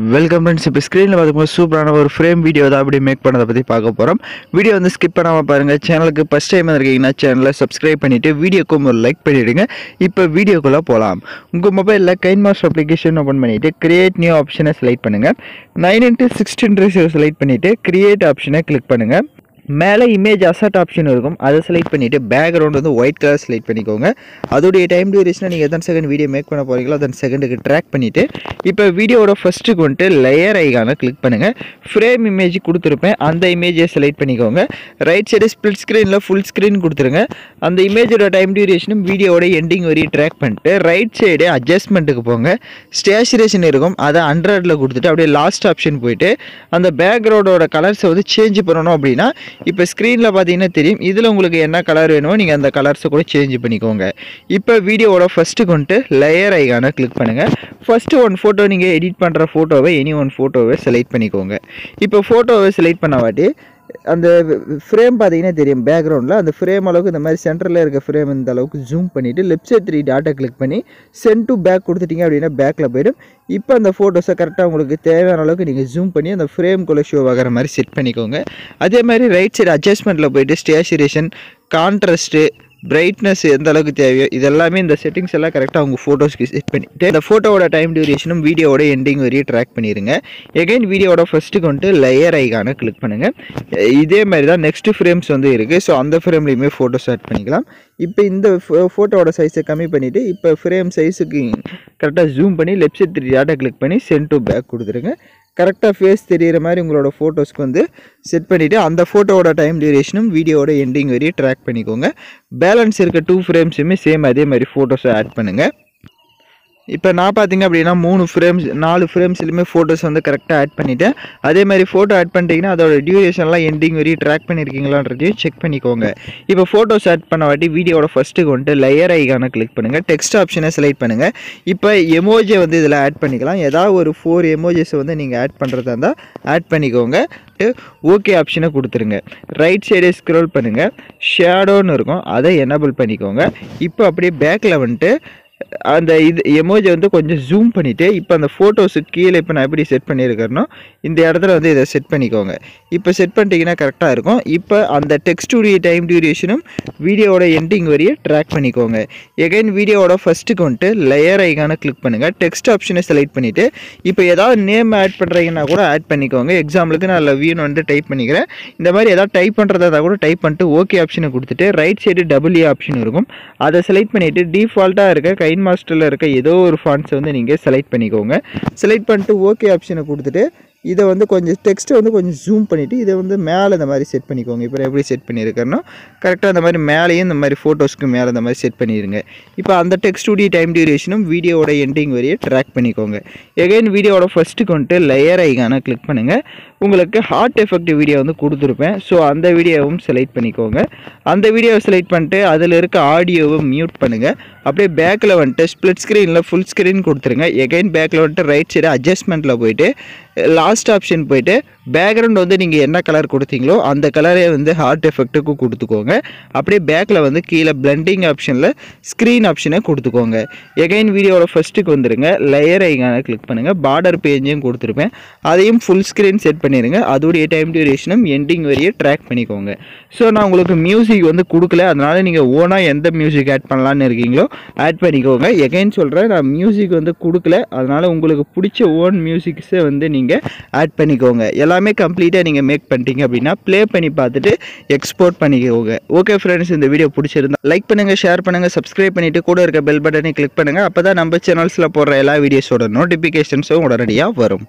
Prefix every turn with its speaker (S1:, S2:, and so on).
S1: welcome friends இப்போ ஸ்க்ரீனில் பார்க்கும்போது சூப்பரான ஒரு ஃப்ரேம் வீடியோ தான் அப்படி மேக் பண்ணதை பற்றி பார்க்க போகிறோம் வீடியோ வந்து ஸ்கிப் பண்ணாமல் பாருங்கள் சேனலுக்கு ஃபஸ்ட் டைம் இருக்கீங்கன்னா சேனலை சப்ஸ்கிரைப் பண்ணிவிட்டு வீடியோக்கும் ஒரு லைக் பண்ணிவிடுங்க இப்போ வீடியோக்குள்ளே போகலாம் உங்கள் மொபைலில் கைன் மாஸ்டர் அப்ளிகேஷன் ஓப்பன் பண்ணிவிட்டு கிரியேட் நியூ ஆப்ஷனை செலக்ட் பண்ணுங்கள் nine into sixteen ratio select பண்ணிவிட்டு கிரியேட் ஆப்ஷனை கிளிக் பண்ணுங்கள் மேலே இமேஜ் அசட் ஆப்ஷன் இருக்கும் அதை செலக்ட் பண்ணிவிட்டு பேக்ரவுண்ட் வந்து ஒயிட் கலர் செலக்ட் பண்ணிக்கோங்க அதோடைய டைம் டியூரேஷனை நீங்கள் எத்தனை செகண்ட் வீடியோ மேக் பண்ண போகிறீங்களோ அதன் செகண்டுக்கு ட்ராக் பண்ணிவிட்டு இப்போ வீடியோவோட ஃபஸ்ட்டுக்கு வந்துட்டு லேயர் ஐகானை கிளிக் பண்ணுங்கள் ஃப்ரேம் இமேஜ் கொடுத்துருப்பேன் அந்த இமேஜை செலக்ட் பண்ணிக்கோங்க ரைட் சைடு ஸ்பிளிட் ஸ்க்ரீனில் ஃபுல் ஸ்க்ரீன் கொடுத்துருங்க அந்த இமேஜோட டைம் டியூரேஷனும் வீடியோவோட எண்டிங் வரையும் ட்ராக் பண்ணிட்டு ரைட் சைடு அட்ஜஸ்ட்மெண்ட்டுக்கு போங்க ஸ்டேச்சுரேஷன் இருக்கும் அதை ஹண்ட்ரடில் கொடுத்துட்டு அப்படியே லாஸ்ட் ஆப்ஷன் போயிட்டு அந்த பேக்ரவுண்டோட கலர்ஸை வந்து சேஞ்ச் பண்ணணும் அப்படின்னா இப்போ ஸ்க்ரீனில் பார்த்தீங்கன்னா தெரியும் இதில் உங்களுக்கு என்ன கலர் வேணுமோ நீங்கள் அந்த கலர்ஸை கூட சேஞ்ச் பண்ணிக்கோங்க இப்போ வீடியோவோட ஃபஸ்ட்டுக்கு வந்துட்டு லேயர் ஐகானை கிளிக் பண்ணுங்கள் ஃபஸ்ட்டு ஒன் ஃபோட்டோ நீங்கள் எடிட் பண்ணுற ஃபோட்டோவை எனி ஒன் ஃபோட்டோவை செலக்ட் பண்ணிக்கோங்க இப்போ ஃபோட்டோவை செலக்ட் பண்ண வாட்டி அந்த ஃப்ரேம் பார்த்தீங்கன்னா தெரியும் பேக்ரவுண்டில் அந்த ஃப்ரேம் அளவுக்கு இந்த மாதிரி சென்டரில் இருக்க ஃப்ரேம் இந்த அளவுக்கு ஜூம் பண்ணிவிட்டு left side three dot click பண்ணி சென்ட் டு பேக் கொடுத்துட்டீங்க அப்படின்னா பேக்கில் போயிடும் இப்போ அந்த ஃபோட்டோஸை கரெக்டாக உங்களுக்கு தேவையான அளவுக்கு நீங்கள் ஜூம் பண்ணி அந்த ஃப்ரேம்குள்ளே ஷோ ஆகிற மாதிரி செட் பண்ணிக்கோங்க அதே மாதிரி ரைட் சைடு அட்ஜஸ்ட்மெண்ட்டில் போயிட்டு ஸ்டேச்சுரேஷன் கான்ட்ராஸ்ட்டு பிரைட்னஸ் எந்த அளவுக்கு தேவையோ இதெல்லாமே இந்த செட்டிங்ஸ் எல்லாம் கரெக்டாக உங்கள் ஃபோட்டோஸ்க்கு செட் பண்ணிட்டு இந்த ஃபோட்டோவோட டைம் டியூரேஷனும் வீடியோவோட எண்டிங் வரையும் ட்ராக் பண்ணிடுங்க எகைன் வீடியோவோட ஃபஸ்ட்டுக்கு வந்துட்டு லேயர் ஐகானை கிளிக் பண்ணுங்கள் இதே மாதிரி தான் நெக்ஸ்ட் ஃப்ரேம்ஸ் வந்து இருக்குது ஸோ அந்த ஃப்ரேம்லேயுமே ஃபோட்டோஸ் ஆட் பண்ணிக்கலாம் இப்போ இந்த ஃபோட்டோவோட சைஸை கம்மி பண்ணிவிட்டு இப்போ ஃப்ரேம் சைஸுக்கு கரெக்டாக ஜூம் பண்ணி left side three dot click பண்ணி சென்ட் டு பேக் கொடுத்துருங்க கரெக்டாக ஃபேஸ் தெரியிற மாதிரி உங்களோட ஃபோட்டோஸ்க்கு வந்து செட் பண்ணிவிட்டு அந்த ஃபோட்டோவோட டைம் டியூரேஷனும் வீடியோவோட எண்டிங் வரையும் ட்ராக் பண்ணிக்கோங்க பேலன்ஸ் இருக்க டூ ஃப்ரேம்ஸுமே சேம் அதே மாதிரி ஃபோட்டோஸை ஆட் பண்ணுங்கள் இப்போ நான் பார்த்தீங்க அப்படின்னா மூணு ஃப்ரேம்ஸ் நாலு ஃப்ரேம்ஸ்லையுமே ஃபோட்டோஸ் வந்து கரெக்டாக ஆட் பண்ணிவிட்டேன் அதே மாதிரி ஃபோட்டோ ஆட் பண்ணிட்டீங்கன்னா அதோட டியூரேஷன்லாம் எண்டிங் வரையும் ட்ராக் பண்ணியிருக்கீங்களான்றதையும் செக் பண்ணிக்கோங்க இப்போ ஃபோட்டோஸ் ஆட் பண்ண வாட்டி வீடியோட ஃபஸ்ட்டுக்கு வந்துட்டு லேயர் ஐகானை கிளிக் பண்ணுங்கள் டெக்ஸ்ட் ஆப்ஷனை செலக்ட் பண்ணுங்கள் இப்போ எமோஜை வந்து இதில் ஆட் பண்ணிக்கலாம் ஏதாவது ஒரு ஃபோர் எமோஜிஸை வந்து நீங்கள் ஆட் பண்ணுறதா இருந்தால் ஆட் பண்ணிக்கோங்க ஓகே ஆப்ஷனை கொடுத்துருங்க ரைட் சைடே ஸ்க்ரோல் பண்ணுங்கள் ஷேடோன்னு இருக்கும் அதை எனபிள் பண்ணிக்கோங்க இப்போ அப்படியே பேக்கில் வந்துட்டு அந்த இது எமோஜை வந்து கொஞ்சம் ஜூம் பண்ணிவிட்டு இப்போ அந்த ஃபோட்டோஸுக்கு கீழே இப்போ நான் எப்படி செட் பண்ணியிருக்கிறனோ இந்த இடத்துல வந்து இதை செட் பண்ணிக்கோங்க இப்போ செட் பண்ணிட்டீங்கன்னா கரெக்டாக இருக்கும் இப்போ அந்த டெக்ஸ்டுடைய டைம் டியூரேஷனும் வீடியோவோட எண்டிங் வரையும் ட்ராக் பண்ணிக்கோங்க எகைன் வீடியோவோட ஃபஸ்ட்டுக்கு வந்துட்டு லேயர் ஐகானை கிளிக் பண்ணுங்கள் டெக்ஸ்ட் ஆப்ஷனை செலக்ட் பண்ணிவிட்டு இப்போ ஏதாவது நேம் ஆட் பண்ணுறீங்கன்னா கூட ஆட் பண்ணிக்கோங்க எக்ஸாம்பிளுக்கு நான் லவ்யூன்னு வந்து டைப் பண்ணிக்கிறேன் இந்த மாதிரி ஏதாவது டைப் பண்ணுறதா கூட டைப் பண்ணிட்டு ஓகே ஆப்ஷனை கொடுத்துட்டு right side double A option இருக்கும் அதை செலக்ட் பண்ணிவிட்டு டிஃபால்ட்டாக இருக்க கைன் மாஸ்டரில் இருக்க ஏதோ ஒரு ஃபாண்ட்ஸை வந்து நீங்கள் செலக்ட் பண்ணிக்கோங்க செலக்ட் பண்ணிட்டு ஓகே ஆப்ஷனை கொடுத்துட்டு இதை வந்து கொஞ்சம் டெக்ஸ்ட்டை வந்து கொஞ்சம் ஜூம் பண்ணிவிட்டு இதை வந்து மேலே இந்த மாதிரி செட் பண்ணிக்கோங்க இப்போ நான் எப்படி செட் பண்ணியிருக்கேன்னா கரெக்டாக இந்த மாதிரி மேலேயும் இந்த மாதிரி ஃபோட்டோஸ்க்கு மேலே இந்த மாதிரி செட் பண்ணிடுங்க இப்போ அந்த டெக்ஸ்டுடைய டைம் டியூரேஷனும் வீடியோவோட எண்டிங் வரையும் ட்ராக் பண்ணிக்கோங்க எகைன் வீடியோவோட ஃபஸ்ட்டுக்கு வந்துட்டு லேயர் ஐகானை கிளிக் பண்ணுங்கள் உங்களுக்கு ஹார்ட் எஃபெக்ட் வீடியோ வந்து கொடுத்துருப்பேன் ஸோ அந்த வீடியோவும் செலக்ட் பண்ணிக்கோங்க அந்த வீடியோவை செலக்ட் பண்ணிட்டு அதில் இருக்க ஆடியோவை மியூட் பண்ணுங்கள் அப்படியே பேக்கில் வந்துட்டு ஸ்ப்ளிட் ஸ்க்ரீனில் ஃபுல் ஸ்க்ரீன் கொடுத்துருங்க எகைன் பேக்கில் வந்துட்டு ரைட் சைடு அட்ஜஸ்ட்மெண்ட்டில் போயிட்டு லாஸ்ட் ஆப்ஷன் போயிட்டு பேக்ரவுண்ட் வந்து நீங்கள் என்ன கலர் கொடுத்தீங்களோ அந்த கலரே வந்து ஹார்ட் எஃபெக்ட்டுக்கு கொடுத்துக்கோங்க அப்படியே பேக்கில் வந்து கீழே பிளண்டிங் ஆப்ஷனில் ஸ்க்ரீன் ஆப்ஷனை கொடுத்துக்கோங்க எகைன் வீடியோவோட ஃபஸ்ட்டுக்கு வந்துடுங்க லேயர் ஐகானை கிளிக் பண்ணுங்கள் பார்டர் பேஜையும் கொடுத்துருப்பேன் அதையும் ஃபுல் ஸ்க்ரீன் செட் பண்ணிடுங்க அதோடைய டைம் டியூரேஷனும் எண்டிங் வரையே ட்ராக் பண்ணிக்கோங்க ஸோ நான் உங்களுக்கு மியூசிக் வந்து கொடுக்கல அதனால் நீங்கள் ஓனாக எந்த மியூசிக் ஆட் பண்ணலான்னு இருக்கீங்களோ ஆட் பண்ணிக்கோங்க எகைன் சொல்கிறேன் நான் மியூசிக் வந்து கொடுக்கல அதனால் உங்களுக்கு பிடிச்ச ஓன் மியூசிக்ஸை வந்து நீங்கள் ஆட் பண்ணிக்கோங்க எல்லாமே கம்ப்ளீட்டாக நீங்கள் மேக் பண்ணிட்டீங்க அப்படின்னா ப்ளே பண்ணி பார்த்துட்டு எக்ஸ்போர்ட் பண்ணிக்கோங்க ஓகே ஃப்ரெண்ட்ஸ் இந்த வீடியோ பிடிச்சிருந்தா லைக் பண்ணுங்கள் ஷேர் பண்ணுங்கள் சப்ஸ்கிரைப் பண்ணிவிட்டு கூட இருக்க பெல் பட்டனை கிளிக் பண்ணுங்கள் அப்போ தான் நம்ம சேனல்ஸில் போடுற எல்லா வீடியோஸோட நோட்டிஃபிகேஷன்ஸும் உடனடியாக வரும்